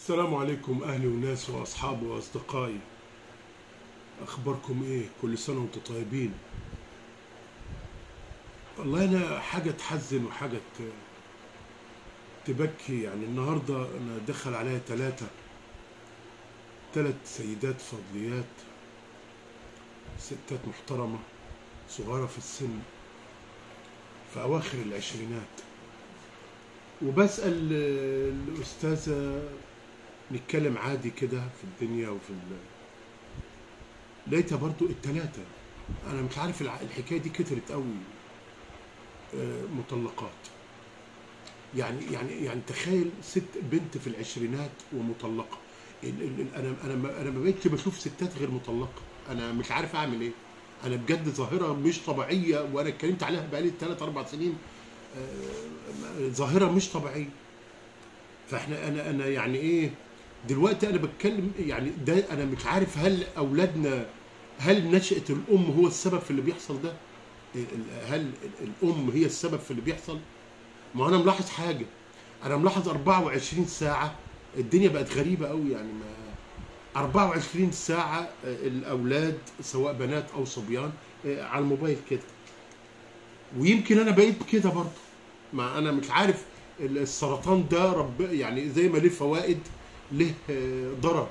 السلام عليكم أهلي وناس وأصحابي وأصدقائي أخباركم إيه؟ كل سنة وأنتم طيبين والله أنا حاجة تحزن وحاجة ت- تبكي يعني النهاردة أنا دخل عليا ثلاثة ثلاث سيدات فضليات ستات محترمة صغيرة في السن في أواخر العشرينات وبسأل الأستاذة نتكلم عادي كده في الدنيا وفي ال... لقيتها برضو التلاتة أنا مش عارف الع- الحكاية دي كترت قوي آه، مطلقات يعني يعني يعني تخيل ست بنت في العشرينات ومطلقة ال- ال- ال- أنا أنا ما- أنا ما بقتش بشوف ستات غير مطلقة أنا مش عارف أعمل إيه أنا بجد ظاهرة مش طبيعية وأنا اتكلمت عليها بقالي ثلاث أربع سنين آه، ظاهرة مش طبيعية فاحنا انا انا يعني ايه دلوقتي انا بتكلم يعني ده انا مش عارف هل اولادنا هل نشأة الام هو السبب في اللي بيحصل ده؟ ال- ال- هل ال- الام هي السبب في اللي بيحصل؟ ما انا ملاحظ حاجه انا ملاحظ 24 ساعه الدنيا بقت غريبه قوي يعني ما 24 ساعه آه، الاولاد سواء بنات او صبيان آه، على الموبايل كده ويمكن انا بقيت كده برضه ما انا مش عارف السرطان ده رب يعني زي ما له فوائد له آه، ضرر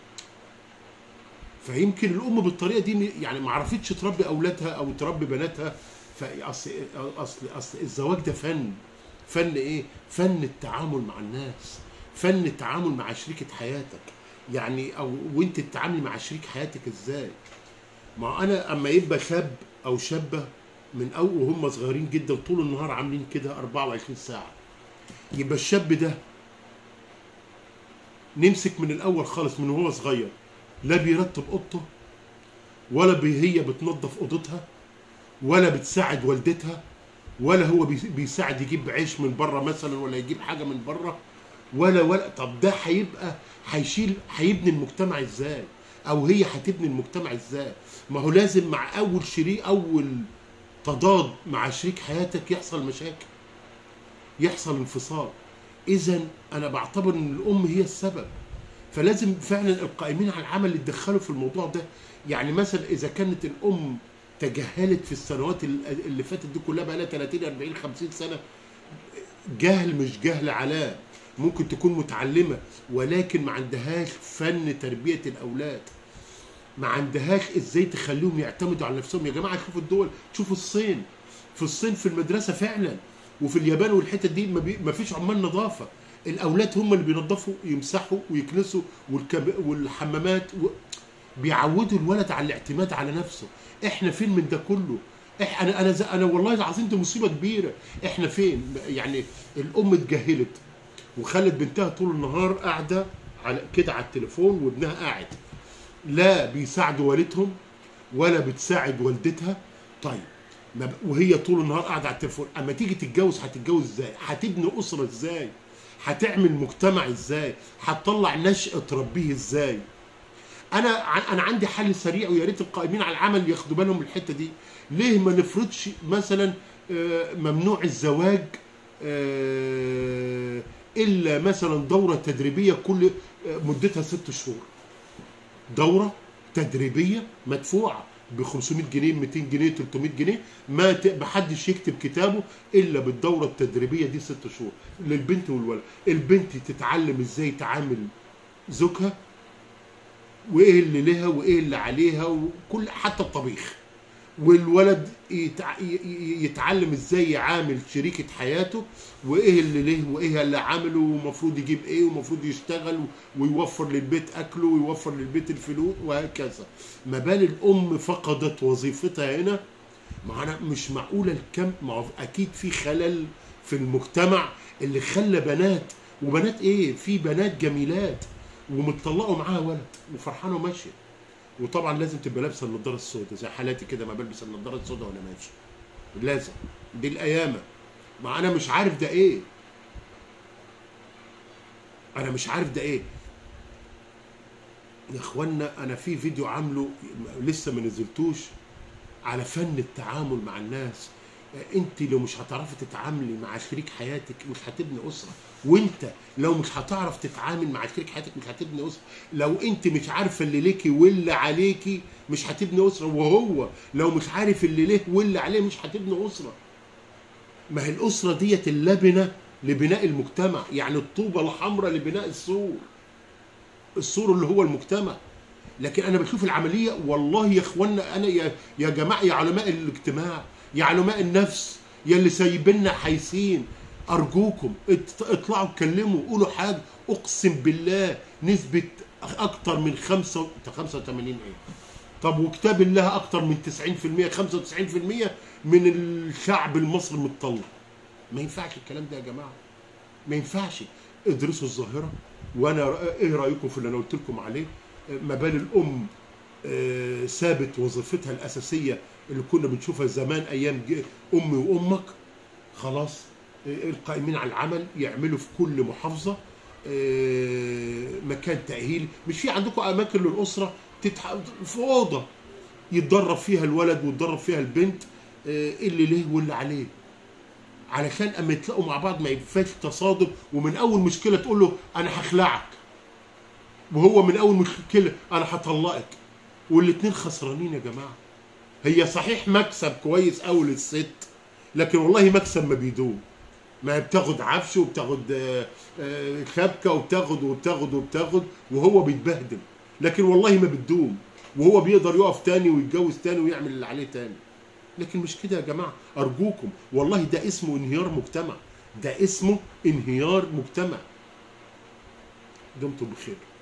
فيمكن الام بالطريقه دي يعني ما عرفتش تربي اولادها او تربي بناتها فاصل اصل اصل الزواج ده فن فن ايه فن التعامل مع الناس فن التعامل مع شريكة حياتك يعني او وانت تتعاملي مع شريك حياتك ازاي ما انا اما يبقى شاب او شابه من او وهم صغيرين جدا طول النهار عاملين كده 24 ساعه يبقى الشاب ده نمسك من الاول خالص من وهو صغير لا بيرتب اوضته ولا بي- هي بتنظف اوضتها ولا بتساعد والدتها ولا هو بي- بيساعد يجيب عيش من بره مثلا ولا يجيب حاجه من بره ولا ولا طب ده هيبقى هيشيل هيبني المجتمع ازاي او هي هتبني المجتمع ازاي ما هو لازم مع اول شريك اول تضاد مع شريك حياتك يحصل مشاكل يحصل انفصال اذا انا بعتبر ان الام هي السبب فلازم فعلا القائمين على العمل يتدخلوا في الموضوع ده يعني مثلا اذا كانت الام تجاهلت في السنوات ال- اللي فاتت دي كلها بقى لها 30 40 50 سنه جهل مش جهل علاء ممكن تكون متعلمه ولكن ما عندهاش فن تربيه الاولاد ما عندهاش ازاي تخليهم يعتمدوا على نفسهم يا جماعه شوفوا الدول شوفوا الصين في الصين في المدرسه فعلا وفي اليابان والحتت دي ما, بي... ما فيش عمال نظافه الاولاد هم اللي بينظفوا يمسحوا ويكنسوا والكب... والحمامات و... بيعودوا الولد على الاعتماد على نفسه احنا فين من ده كله إح... انا انا ز... انا والله العظيم دي مصيبه كبيره احنا فين يعني الام اتجاهلت وخلت بنتها طول النهار قاعده على كده على التليفون وابنها قاعد لا بيساعدوا والدهم ولا بتساعد والدتها طيب ما ب- وهي طول النهار قاعده على التليفون اما تيجي تتجوز هتتجوز ازاي هتبني اسره ازاي هتعمل مجتمع ازاي هتطلع نشأة تربيه ازاي انا ع- انا عندي حل سريع ويا ريت القائمين على العمل ياخدوا بالهم من الحته دي ليه ما نفرضش مثلا آه، ممنوع الزواج آه، الا مثلا دوره تدريبيه كل آه، مدتها ست شهور دوره تدريبيه مدفوعه ب 500 جنيه 200 جنيه 300 جنيه ما ت- محدش يكتب كتابه الا بالدوره التدريبيه دي ست شهور للبنت والولد البنت تتعلم ازاي تعامل زوجها وايه اللي لها وايه اللي عليها وكل حتى الطبيخ والولد يتع... ي- ي- يتعلم ازاي يعامل شريكة حياته وايه اللي له وايه اللي عمله ومفروض يجيب ايه ومفروض يشتغل ويوفر للبيت اكله ويوفر للبيت الفلوس وهكذا ما بال الام فقدت وظيفتها هنا ما انا مش معقوله الكم ما هو اكيد في خلل في المجتمع اللي خلى بنات وبنات ايه في بنات جميلات ومتطلقوا معاها ولد وفرحانه وماشيه وطبعا لازم تبقى لابسه النضاره السوداء زي حالاتي كده ما بلبس النضاره السوداء وانا ماشي لازم دي القيامه ما انا مش عارف ده ايه انا مش عارف ده ايه يا اخوانا انا في فيديو عامله لسه ما نزلتوش على فن التعامل مع الناس آه، انت لو مش هتعرفي تتعاملي مع شريك حياتك مش هتبني اسره وانت لو مش هتعرف تتعامل مع شريك حياتك مش هتبني اسره لو انت مش عارفه اللي ليكي واللي عليكي مش هتبني اسره وهو لو مش عارف اللي ليه واللي عليه مش هتبني اسره ما هي الاسره ديت اللبنه لبناء المجتمع يعني الطوبه الحمراء لبناء السور السور اللي هو المجتمع لكن انا بشوف العمليه والله يا اخوانا انا يا يا جماعه يا علماء الاجتماع يا علماء النفس يا اللي سايبيننا حايسين ارجوكم ات- اطلعوا اتكلموا قولوا حاجه اقسم بالله نسبه اكتر من 5 85 ايه طب وكتاب الله اكتر من 90% 95% من الشعب المصري متطلع ما ينفعش الكلام ده يا جماعه ما ينفعش ادرسوا الظاهره وانا رأ- ايه رايكم في اللي انا قلت لكم عليه ما بال الام آه، سابت وظيفتها الاساسيه اللي كنا بنشوفها زمان ايام ج- امي وامك خلاص آه، القائمين على العمل يعملوا في كل محافظه آه، مكان تاهيلي مش في عندكم اماكن للاسره تتح... في اوضه يتدرب فيها الولد ويتدرب فيها البنت آه، اللي ليه واللي عليه علشان اما يتلاقوا مع بعض ما يبقاش تصادم ومن اول مشكله تقول له انا هخلعك وهو من اول مشكله انا هطلقك والاتنين خسرانين يا جماعه هي صحيح مكسب كويس قوي للست لكن والله مكسب ما بيدوم ما هي بتاخد عفش وبتاخد آه، آه، شبكه وبتاخد وبتاخد وبتاخد وهو بيتبهدل لكن والله ما بتدوم وهو بيقدر يقف تاني ويتجوز تاني ويعمل اللي عليه تاني لكن مش كده يا جماعه ارجوكم والله ده اسمه انهيار مجتمع ده اسمه انهيار مجتمع دمتم بخير